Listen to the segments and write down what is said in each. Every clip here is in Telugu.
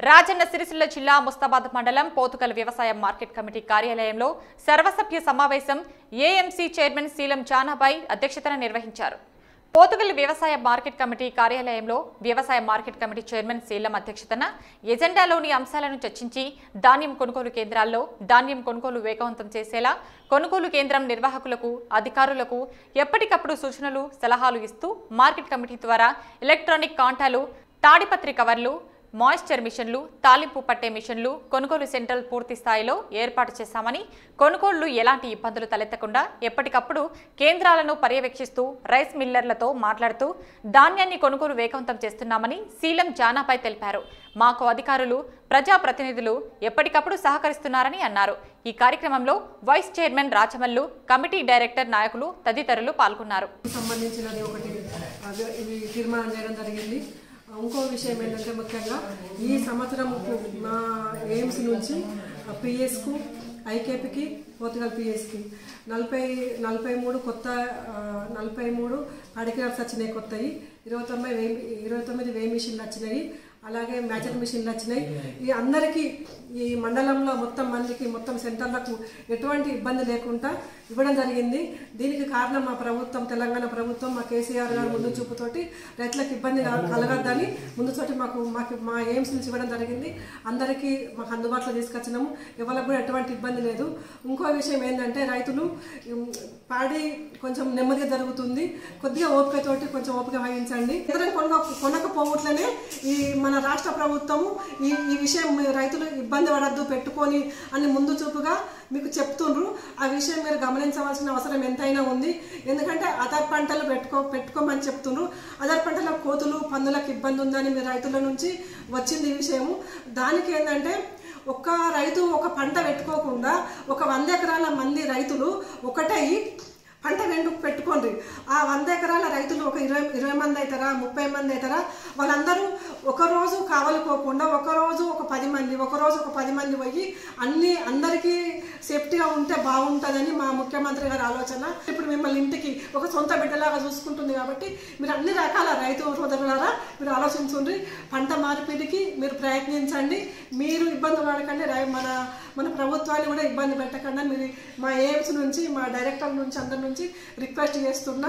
రాజన్న సిరిసిల్ల జిల్లా ముస్తాబాద్ మండలం పోతుకల్ వ్యవసాయ మార్కెట్ కమిటీ కార్యాలయంలో సర్వసభ్య సమావేశం ఏఎంసీ చైర్మన్ శీలం జానాబాయ్ అధ్యక్షతన నిర్వహించారు పోతుగల్ వ్యవసాయ మార్కెట్ కమిటీ కార్యాలయంలో వ్యవసాయ మార్కెట్ కమిటీ చైర్మన్ శీలం అధ్యక్షతన ఎజెండాలోని అంశాలను చర్చించి ధాన్యం కొనుగోలు కేంద్రాల్లో ధాన్యం కొనుగోలు వేగవంతం చేసేలా కొనుగోలు కేంద్రం నిర్వాహకులకు అధికారులకు ఎప్పటికప్పుడు సూచనలు సలహాలు ఇస్తూ మార్కెట్ కమిటీ ద్వారా ఎలక్ట్రానిక్ కాంటాలు తాడిపత్రి కవర్లు మాయిశ్చర్ మిషన్లు తాలింపు పట్టే మిషన్లు కొనుగోలు సెంటర్ పూర్తి స్థాయిలో ఏర్పాటు చేశామని కొనుగోళ్లు ఎలాంటి ఇబ్బందులు తలెత్తకుండా ఎప్పటికప్పుడు కేంద్రాలను పర్యవేక్షిస్తూ రైస్ మిల్లర్లతో మాట్లాడుతూ ధాన్యాన్ని కొనుగోలు వేగవంతం చేస్తున్నామని సీలం జానాపై తెలిపారు మాకు అధికారులు ప్రజాప్రతినిధులు ఎప్పటికప్పుడు సహకరిస్తున్నారని అన్నారు ఈ కార్యక్రమంలో vice chairman Rachamallu committee director నాయకులు తదితరులు పాల్గొన్నారు సంబంధించినది ఒకటి అది ఇది తీర్మానం చేయడం జరిగింది ఇంకో విషయం ఏంటంటే ముఖ్యంగా ఈ సంవత్సరం మా ఎయిమ్స్ నుంచి పిఎస్కు ఐకేపీకి పోర్తుగల్ పిఎస్కి నలభై నలభై మూడు కొత్త ఆ, నలభై మూడు అడిగినట్స్ వచ్చినాయి కొత్తవి ఇరవై తొమ్మిది వే ఇరవై తొమ్మిది వే మిషన్లు వచ్చినాయి అలాగే మ్యాచర్ మిషన్లు వచ్చినాయి ఈ అందరికీ ఈ మండలంలో మొత్తం మందికి మొత్తం సెంటర్లకు ఎటువంటి ఇబ్బంది లేకుండా ఇవ్వడం జరిగింది దీనికి కారణం మా ప్రభుత్వం తెలంగాణ ప్రభుత్వం మా కేసీఆర్ గారు ముందు చూపుతోటి రైతులకు ఇబ్బంది కల- కలగద్దని ముందు చోటి మాకు మాకు మా ఎయిమ్స్ నుంచి ఇవ్వడం జరిగింది అందరికీ మాకు అందుబాటులో తీసుకొచ్చినాము ఎవరికి కూడా ఎటువంటి ఇబ్బంది లేదు ఇంకో విషయం ఏంటంటే రైతులు ఉమ్, పాడి కొంచెం నెమ్మదిగా జరుగుతుంది కొద్దిగా ఓపికతోటి కొంచెం ఓపిక వహించండి ఇతర కొన కొనకపోవట్లనే ఈ మన రాష్ట్ర ప్రభుత్వము ఈ ఈ విషయం మీ రైతులు ఇబ్బంది పడద్దు పెట్టుకొని అని ముందు చూపుగా మీకు చెప్తుండ్రు ఆ విషయం మీరు గమనించవలసిన అవసరం ఎంతైనా ఉంది ఎందుకంటే అదర్ పంటలు పెట్టుకో పెట్టుకోమని చెప్తుండ్రు అదర్ పంటల కోతులు పందులకు ఇబ్బంది ఉందని మీ రైతుల నుంచి వచ్చింది ఈ విషయము దానికి ఏంటంటే ఒక్క రైతు ఒక పంట పెట్టుకోకుండా ఒక వంద ఎకరాల మంది రైతులు ఒకటై పంట రెండు పెట్టుకోండి ఆ వంద ఎకరాల రైతులు ఒక ఇరవై ఇరవై మంది అవుతారా ముప్పై మంది అవుతారా వాళ్ళందరూ ఒక రోజు కావలుకోకుండా ఒక రోజు ఒక పది మంది ఒక రోజు ఒక పది మంది పోయి అన్ని అందరికీ సేఫ్టీగా ఉంటే బాగుంటుందని మా ముఖ్యమంత్రి గారి ఆలోచన ఇప్పుడు మిమ్మల్ని ఇంటికి ఒక సొంత బిడ్డలాగా చూసుకుంటుంది కాబట్టి మీరు అన్ని రకాల రైతు సోదరులారా మీరు ఆలోచించండి పంట మార్పిడికి మీరు ప్రయత్నించండి మీరు ఇబ్బంది పడకండి రై- మన మన ప్రభుత్వాన్ని కూడా ఇబ్బంది పెట్టకుండా మీరు మా ఎయిమ్స్ నుంచి మా డైరెక్టర్ నుంచి అందరి నుంచి రిక్వెస్ట్ చేస్తున్నా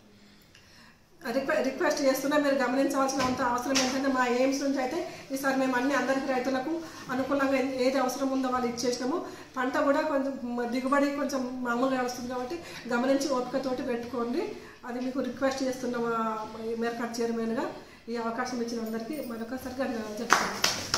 రిక్వె రిక్వెస్ట్ చేస్తున్నా మీరు గమనించవలసినంత అవసరం ఏంటంటే మా ఎయిమ్స్ నుంచి అయితే ఈసారి మేము అన్ని అందరికి రైతులకు అనుకూలంగా ఏ- ఏది అవసరం ఉందో వాళ్ళు ఇచ్చేసినాము పంట కూడా కొంచెం మ- దిగుబడి కొంచెం మామూలుగా వస్తుంది కాబట్టి గమనించి ఓపికతోటి పెట్టుకోండి అది మీకు రిక్వెస్ట్ చేస్తున్న మా మేరకట్ చైర్మన్గా ఈ అవకాశం ఇచ్చిన అందరికీ మరొకసారి చెప్తాను